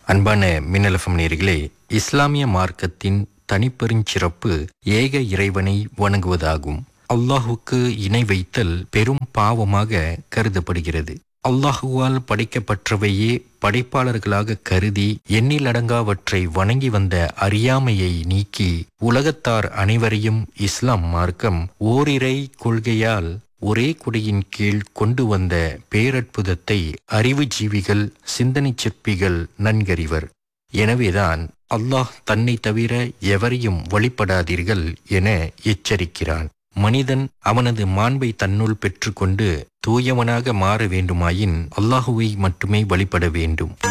அன்பான மின்னலஃபம் நேர்களே இஸ்லாமிய மார்க்கத்தின் தனிப்பெருஞ்சிறப்பு ஏக இறைவனை வணங்குவதாகும் அல்லாஹுக்கு இணை வைத்தல் பெரும் பாவமாக கருதப்படுகிறது அல்லாஹுவால் படைக்கப்பட்டவையே படைப்பாளர்களாக கருதி எண்ணிலடங்காவற்றை வணங்கி வந்த அறியாமையை நீக்கி உலகத்தார் அனைவரையும் இஸ்லாம் மார்க்கம் ஓரிரை கொள்கையால் ஒரே குடியின் கீழ் கொண்டு வந்த பேரற்புதத்தை அறிவு ஜீவிகள் சிந்தனை சிற்பிகள் நன்கறிவர் எனவேதான் அல்லாஹ் தன்னை தவிர எவரையும் வழிபடாதீர்கள் என எச்சரிக்கிறான் மனிதன் அவனது மாண்பை தன்னுள் பெற்றுக்கொண்டு தூயவனாக மாற வேண்டுமாயின் அல்லாஹுவை மட்டுமே வழிபட வேண்டும்